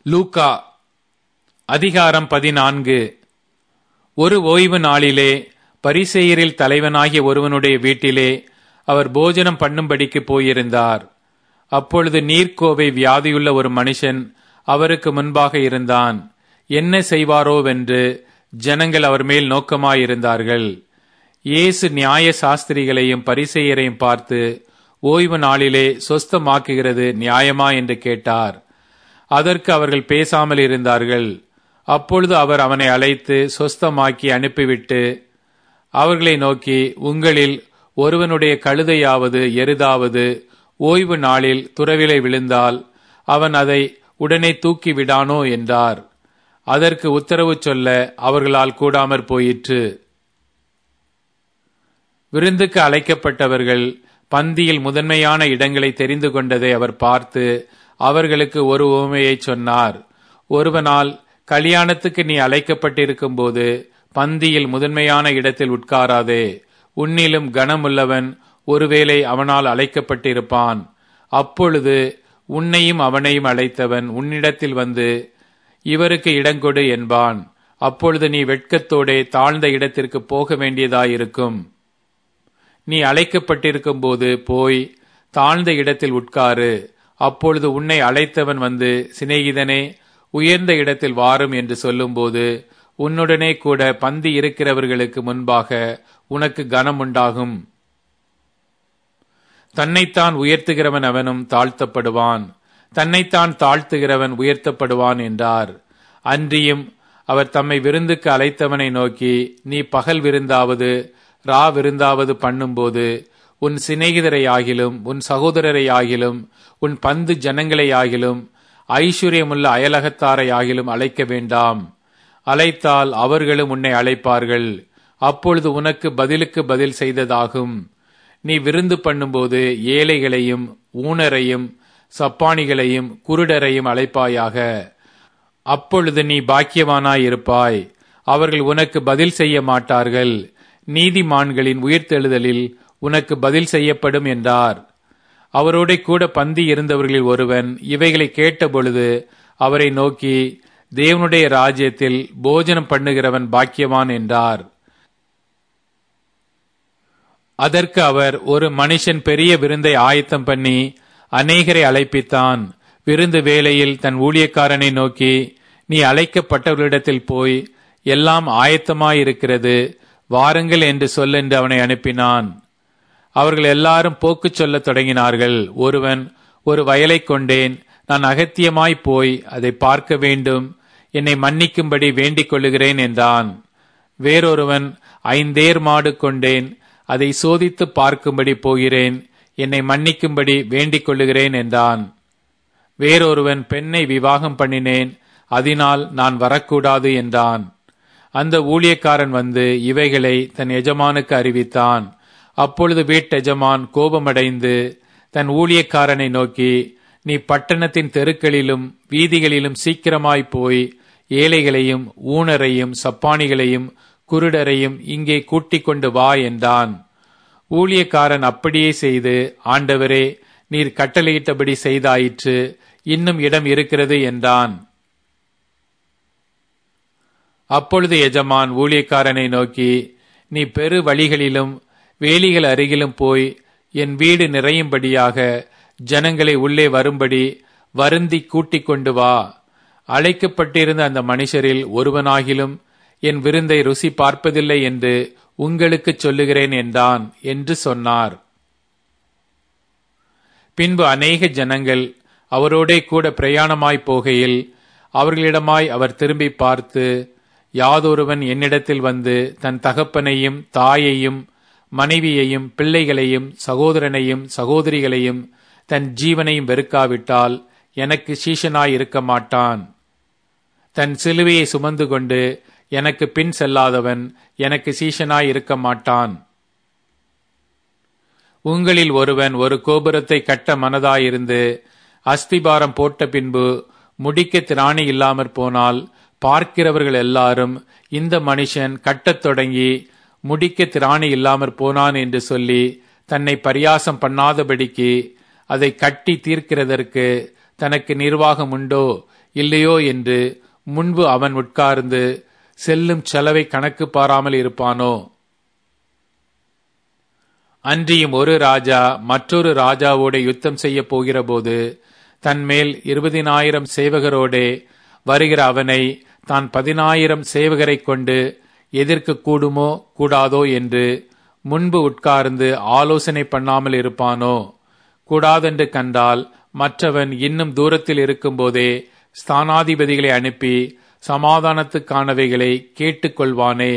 லூக்கா அதிகாரம் பதினான்கு ஒரு ஓய்வு நாளிலே பரிசேயரில் தலைவனாகிய ஒருவனுடைய வீட்டிலே அவர் போஜனம் பண்ணும்படிக்கு போயிருந்தார் அப்பொழுது நீர்க்கோவை வியாதியுள்ள ஒரு மனுஷன் அவருக்கு முன்பாக இருந்தான் என்ன செய்வாரோவென்று ஜனங்கள் அவர் மேல் நோக்கமாயிருந்தார்கள் இயேசு நியாய சாஸ்திரிகளையும் பரிசெயரையும் பார்த்து ஓய்வு நாளிலே சொஸ்தமாக்குகிறது நியாயமா என்று கேட்டார் அதற்கு அவர்கள் பேசாமல் இருந்தார்கள் அப்பொழுது அவர் அவனை அழைத்து சொஸ்தமாக்கி அனுப்பிவிட்டு அவர்களை நோக்கி உங்களில் ஒருவனுடைய கழுதையாவது எருதாவது ஓய்வு நாளில் துறவிலை விழுந்தால் அவன் அதை உடனே தூக்கி விடானோ என்றார் அதற்கு உத்தரவு சொல்ல அவர்களால் கூடாமற் போயிற்று விருந்துக்கு அழைக்கப்பட்டவர்கள் பந்தியில் முதன்மையான இடங்களை தெரிந்து கொண்டதை அவர் பார்த்து அவர்களுக்கு ஒரு உவமையை சொன்னார் ஒருவனால் கல்யாணத்துக்கு நீ அழைக்கப்பட்டிருக்கும் போது பந்தியில் முதன்மையான இடத்தில் உட்காராதே உன்னிலும் கனமுள்ளவன் ஒருவேளை அவனால் அழைக்கப்பட்டிருப்பான் அப்பொழுது உன்னையும் அவனையும் அழைத்தவன் உன்னிடத்தில் வந்து இவருக்கு இடங்கொடு என்பான் அப்பொழுது நீ வெட்கத்தோடே தாழ்ந்த இடத்திற்கு போக வேண்டியதாயிருக்கும் நீ அழைக்கப்பட்டிருக்கும் போது போய் தாழ்ந்த இடத்தில் உட்காரு அப்பொழுது உன்னை அழைத்தவன் வந்து சிநேகிதனே உயர்ந்த இடத்தில் வாரும் என்று சொல்லும்போது உன்னுடனே கூட பந்தி இருக்கிறவர்களுக்கு முன்பாக உனக்கு கனம் உண்டாகும் தன்னைத்தான் உயர்த்துகிறவன் அவனும் தாழ்த்தப்படுவான் தன்னைத்தான் தாழ்த்துகிறவன் உயர்த்தப்படுவான் என்றார் அன்றியும் அவர் தம்மை விருந்துக்கு அழைத்தவனை நோக்கி நீ பகல் விருந்தாவது ரா விருந்தாவது பண்ணும்போது உன் சிநேகிதரை ஆகிலும் உன் சகோதரரை ஆகிலும் உன் பந்து ஜனங்களை ஆகிலும் ஐஸ்வர்யமுள்ள அயலகத்தாரை ஆகிலும் அழைக்க வேண்டாம் அழைத்தால் அவர்களும் உன்னை அழைப்பார்கள் அப்பொழுது உனக்கு பதிலுக்கு பதில் செய்ததாகும் நீ விருந்து பண்ணும்போது ஏழைகளையும் ஊனரையும் சப்பானிகளையும் குருடரையும் அழைப்பாயாக அப்பொழுது நீ பாக்கியவானாயிருப்பாய் அவர்கள் உனக்கு பதில் செய்ய மாட்டார்கள் நீதிமான்களின் உயிர்த்தெழுதலில் உனக்கு பதில் செய்யப்படும் என்றார் அவரோட கூட பந்தி இருந்தவர்களில் ஒருவன் இவைகளை கேட்டபொழுது அவரை நோக்கி தேவனுடைய ராஜ்யத்தில் போஜனம் பண்ணுகிறவன் பாக்கியவான் என்றார் அதற்கு அவர் ஒரு மனுஷன் பெரிய விருந்தை ஆயத்தம் பண்ணி அநேகரை அழைப்பித்தான் விருந்து வேளையில் தன் ஊழியக்காரனை நோக்கி நீ அழைக்கப்பட்டவர்களிடத்தில் போய் எல்லாம் ஆயத்தமாயிருக்கிறது வாருங்கள் என்று சொல்லென்று அவனை அனுப்பினான் அவர்கள் எல்லாரும் போக்கு சொல்லத் தொடங்கினார்கள் ஒருவன் ஒரு வயலை கொண்டேன் நான் அகத்தியமாய் போய் அதை பார்க்க வேண்டும் என்னை மன்னிக்கும்படி வேண்டிக் கொள்ளுகிறேன் என்றான் வேறொருவன் ஐந்தேர் மாடு கொண்டேன் அதை சோதித்து பார்க்கும்படி போகிறேன் என்னை மன்னிக்கும்படி வேண்டிக் கொள்ளுகிறேன் என்றான் வேறொருவன் பெண்ணை விவாகம் பண்ணினேன் அதனால் நான் வரக்கூடாது என்றான் அந்த ஊழியக்காரன் வந்து இவைகளை தன் எஜமானுக்கு அறிவித்தான் அப்பொழுது வீட்டெஜமான் கோபமடைந்து தன் ஊழியக்காரனை நோக்கி நீ பட்டணத்தின் தெருக்களிலும் வீதிகளிலும் சீக்கிரமாய் போய் ஏழைகளையும் ஊனரையும் சப்பானிகளையும் குருடரையும் இங்கே கூட்டிக் கொண்டு வா என்றான் ஊழியக்காரன் அப்படியே செய்து ஆண்டவரே நீர் கட்டளையிட்டபடி செய்தாயிற்று இன்னும் இடம் இருக்கிறது என்றான் அப்பொழுது எஜமான் ஊழியக்காரனை நோக்கி நீ பெரு வழிகளிலும் வேலிகள் அருகிலும் போய் என் வீடு நிறையும்படியாக ஜனங்களை உள்ளே வரும்படி வருந்தி கூட்டிக் கொண்டு வா அழைக்கப்பட்டிருந்த அந்த மனுஷரில் ஒருவனாகிலும் என் விருந்தை ருசி பார்ப்பதில்லை என்று உங்களுக்கு சொல்லுகிறேன் என்றான் என்று சொன்னார் பின்பு அநேக ஜனங்கள் அவரோடே கூட பிரயாணமாய் போகையில் அவர்களிடமாய் அவர் திரும்பி பார்த்து யாதொருவன் என்னிடத்தில் வந்து தன் தகப்பனையும் தாயையும் மனைவியையும் பிள்ளைகளையும் சகோதரனையும் சகோதரிகளையும் தன் ஜீவனையும் வெறுக்காவிட்டால் எனக்கு சீஷனாய் இருக்க மாட்டான் தன் சிலுவையை சுமந்து கொண்டு எனக்கு பின் செல்லாதவன் எனக்கு சீஷனாய் இருக்க மாட்டான் உங்களில் ஒருவன் ஒரு கோபுரத்தை கட்ட மனதாயிருந்து அஸ்திபாரம் போட்ட பின்பு முடிக்க திராணி இல்லாமற் போனால் பார்க்கிறவர்கள் எல்லாரும் இந்த மனுஷன் கட்டத் தொடங்கி முடிக்க திராணி இல்லாமற் போனான் என்று சொல்லி தன்னை பரியாசம் பண்ணாதபடிக்கு அதை கட்டி தீர்க்கிறதற்கு தனக்கு நிர்வாகம் உண்டோ இல்லையோ என்று முன்பு அவன் உட்கார்ந்து செல்லும் செலவை கணக்கு பாராமல் இருப்பானோ அன்றியும் ஒரு ராஜா மற்றொரு ராஜாவோட யுத்தம் செய்ய போகிறபோது தன்மேல் இருபதினாயிரம் சேவகரோடே வருகிற அவனை தான் பதினாயிரம் சேவகரை கொண்டு எதிர்க்க கூடுமோ கூடாதோ என்று முன்பு உட்கார்ந்து ஆலோசனை பண்ணாமல் இருப்பானோ கூடாதென்று கண்டால் மற்றவன் இன்னும் தூரத்தில் இருக்கும்போதே ஸ்தானாதிபதிகளை அனுப்பி சமாதானத்துக்கானவைகளை கேட்டுக்கொள்வானே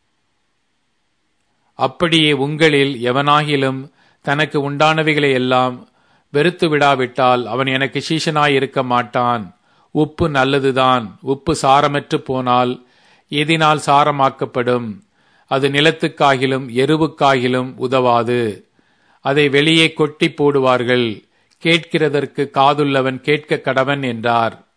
அப்படியே உங்களில் எவனாகிலும் தனக்கு உண்டானவைகளை எல்லாம் வெறுத்து விடாவிட்டால் அவன் எனக்கு சீஷனாய் இருக்க மாட்டான் உப்பு நல்லதுதான் உப்பு சாரமற்று போனால் எதினால் சாரமாக்கப்படும் அது நிலத்துக்காகிலும் எருவுக்காகிலும் உதவாது அதை வெளியே கொட்டி போடுவார்கள் கேட்கிறதற்கு காதுள்ளவன் கேட்க கடவன் என்றார்